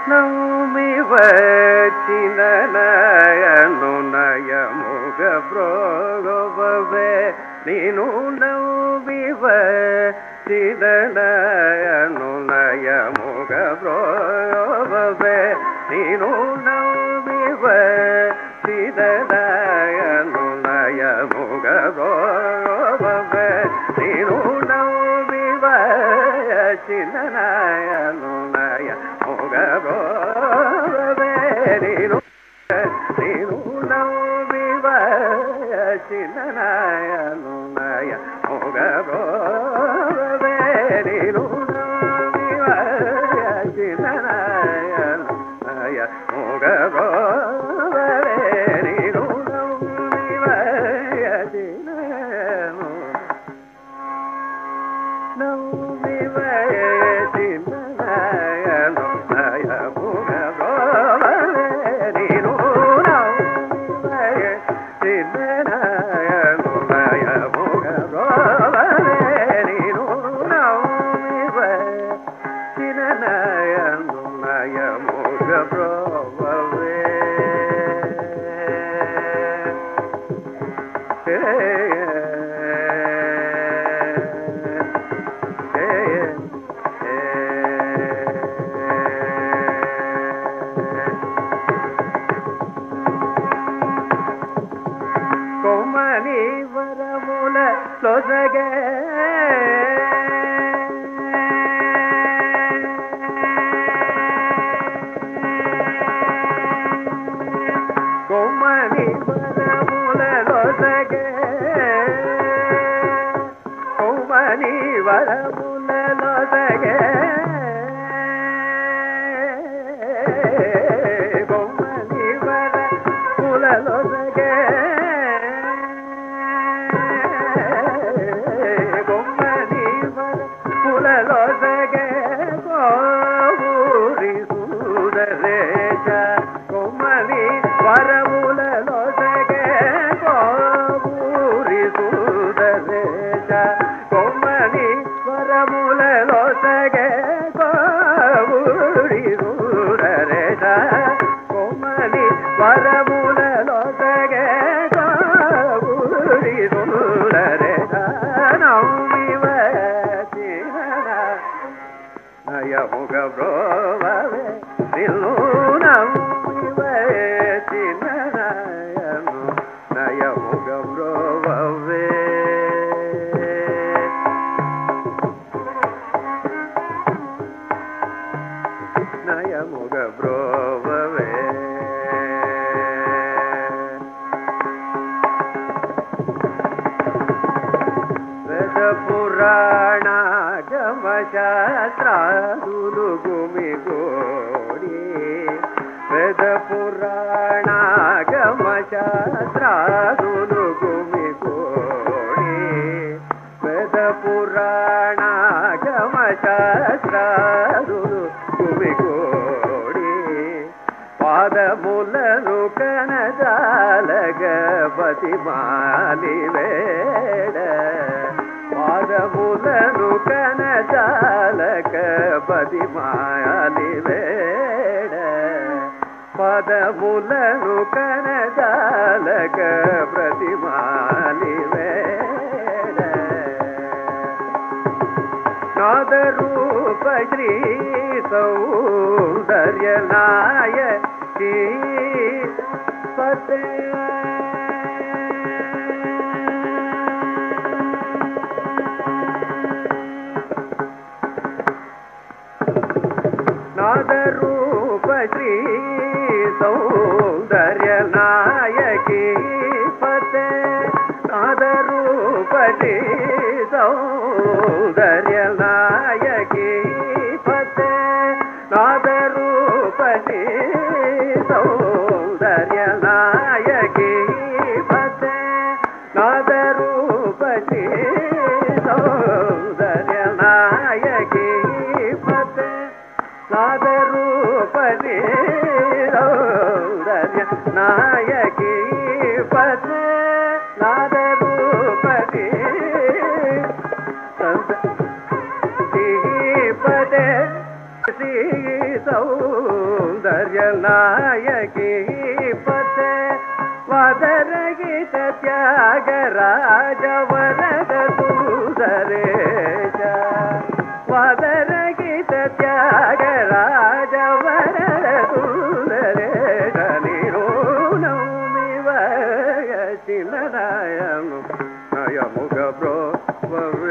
నౌమి వచ్చిన నయను నయముగ ప్రోగవే ನೀನು ನೌವಿವ ಚಿದನಯನು ನಯ ಮುಗ ಪ್ರೋಬೆ ನೀನು ನೌವಿವ ಚಿದನಯನು ನಯ ಮುಗ ಪ್ರೋಬೆ ನೀನು ನೌವಿವ ಚಿದನಯನು ನಯ ಮುಗ ಪ್ರೋಬೆ ನೀನು ನೀನು ನೌವಿವ ಚಿನ್ನನಾಯನು ನಯ ಮೊಗ ರೋವೆ ನೀನು ನೌವಿವ ಚಿನ್ನನಾಯನು ನಯ ಮೊಗ ರೋವೆ ನೀನು ನೌವಿವ ಚಿನ್ನನು ನೌವಿವ ಚಿನ್ನನಾಯನು ನಯ ಮೊಗ ರೋವೆ ನೀನು ನೌವಿವ ಚಿನ್ನನಾಯನು ನಯ ಮೊಗ ರೋವೆ ನೀನು ನೌವಿವ ಚಿನ್ನನಾಯನು ನಯ ಮೊಗ ರೋವೆ కొమ్మని వరముల లొసగే కొమ్మని వరముల లొసగే కొమ్మని వరముల లొసగే కొమ్మని వరముల లొసగే కొమ్మని వరముల లొసగే కోరి సూదరేశ కొమ్మని వరముల లొసగే కోరి సూదరేశ కొమ్మని వరముల లొసగే కోరి సూదరేశ కొమ్మని వరముల లొసగే కోరి సూదరేశ నౌమివ నయముగ బ్రోవే నిల్లు నమ్మివ చిన్నయను నయముగ బ్రోవే నయముగ బ్రోవే వేద పురాణ గమ శాస్త్రాదులు గుమి గోడి వేద పురాణ గమ శాస్త్రాదులు గుమి గోడి వేద పురాణ గమ శాస్త్రాదులు గుమి గోడి పాదములను కనజాలగపతి మాలి వేడ పాదములను కనజాలగపతి మాలి వేడ పదములను కనజాలక ప్రతిమాలి వేడ నాదరూప శ్రీ సౌందర్య నాయకి పతే నాదరూప శ్రీ సౌందర్య నాయకి పతే నాదరూప శ్రీ సౌందర్య నాయకి పతే నాదరూప శ్రీ సౌందర్య నాయకి పతే నాదరూప శ్రీ సౌందర్య నాయకి పతే నాదరూపది సౌందర్య నాయకి పతే నాదరూపది పదే శ్రీ సౌందర్య నాయకి పతే వదరగిత త్యాగరాజ వరద సుందరేశ వదరగిత త్యాగరాజ వరద సుందరేశ నిరూణమివ చిన్ననాయము నయముగ బ్రో